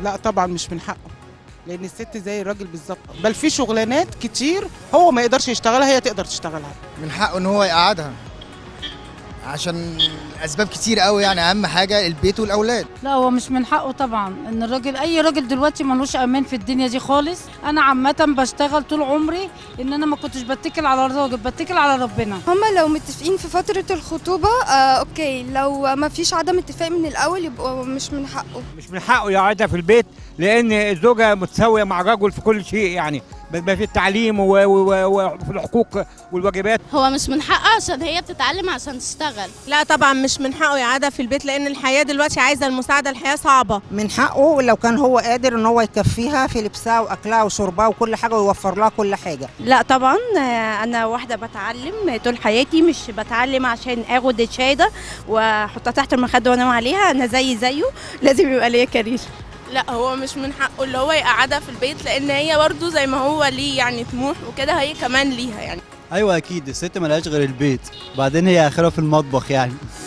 لا طبعا مش من حقه لان الست زي الراجل بالظبط بل في شغلانات كتير هو ما يقدرش يشتغلها هي تقدر تشتغلها من حقه ان هو يقعدها عشان اسباب كتير قوي يعني اهم حاجه البيت والاولاد لا هو مش من حقه طبعا ان الراجل اي راجل دلوقتي ملوش امان في الدنيا دي خالص انا عامه بشتغل طول عمري ان انا ما كنتش بتكل على الراجل بتكل على ربنا هما لو متفقين في فترة الخطوبة آه اوكي لو ما فيش عدم اتفاق من الاول يبقى مش من حقه مش من حقه يقعدها في البيت لان الزوجه متساويه مع الرجل في كل شيء يعني ما في التعليم و- و- و- وفي الحقوق والواجبات هو مش من حقها عشان هي بتتعلم عشان تشتغل لا طبعا مش من حقه يقعدها في البيت لان الحياه دلوقتي عايزه المساعده الحياه صعبه من حقه لو كان هو قادر ان هو يكفيها في لبسها واكلها وشربها وكل حاجه ويوفر لها كل حاجه لا طبعا آه، انا واحده بتعلم طول حياتي مش بتعلم عشان اخد الشهاده واحطها تحت المخده وانام عليها انا زي زيه لازم يبقى ليا كارير لا هو مش من حقه اللي هو يقعدها في البيت لان هي برضه زي ما هو ليه يعني طموح وكده هي كمان ليها يعني ايوه اكيد الست ملهاش غير البيت بعدين هي اخرها في المطبخ يعني